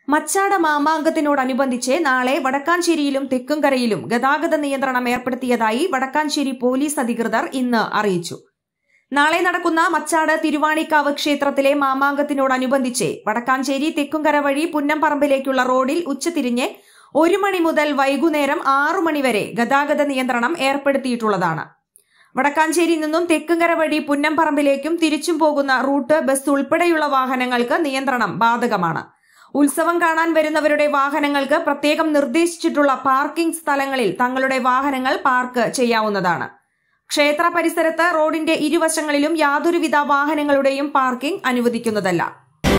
മച്ചാട മാമാങ്കത്തിനോടനുബന്ധിച്ച് നാളെ വടക്കാഞ്ചേരിയിലും തെക്കുംകരയിലും ഗതാഗത നിയന്ത്രണം ഏർപ്പെടുത്തിയതായി വടക്കാഞ്ചേരി പോലീസ് അധികൃതർ ഇന്ന് അറിയിച്ചു നാളെ നടക്കുന്ന മച്ചാട് തിരുവാണിക്കാവ് ക്ഷേത്രത്തിലെ മാമാങ്കത്തിനോടനുബന്ധിച്ച് വടക്കാഞ്ചേരി തെക്കുംകര വഴി പുന്നംപറമ്പിലേക്കുള്ള റോഡിൽ ഉച്ചതിരിഞ്ഞ് ഒരു മണി മുതൽ വൈകുന്നേരം ആറു മണിവരെ ഗതാഗത നിയന്ത്രണം ഏർപ്പെടുത്തിയിട്ടുള്ളതാണ് വടക്കാഞ്ചേരി നിന്നും തെക്കുംകര വഴി പുന്നംപറമ്പിലേക്കും തിരിച്ചും പോകുന്ന റൂട്ട് ബസ് ഉൾപ്പെടെയുള്ള വാഹനങ്ങൾക്ക് നിയന്ത്രണം ബാധകമാണ് ഉത്സവം കാണാൻ വരുന്നവരുടെ വാഹനങ്ങൾക്ക് പ്രത്യേകം നിർദ്ദേശിച്ചിട്ടുള്ള പാർക്കിംഗ് സ്ഥലങ്ങളിൽ തങ്ങളുടെ വാഹനങ്ങൾ പാർക്ക് ചെയ്യാവുന്നതാണ് ക്ഷേത്ര പരിസരത്ത് റോഡിന്റെ ഇരുവശങ്ങളിലും യാതൊരുവിധ വാഹനങ്ങളുടെയും പാർക്കിംഗ് അനുവദിക്കുന്നതല്ല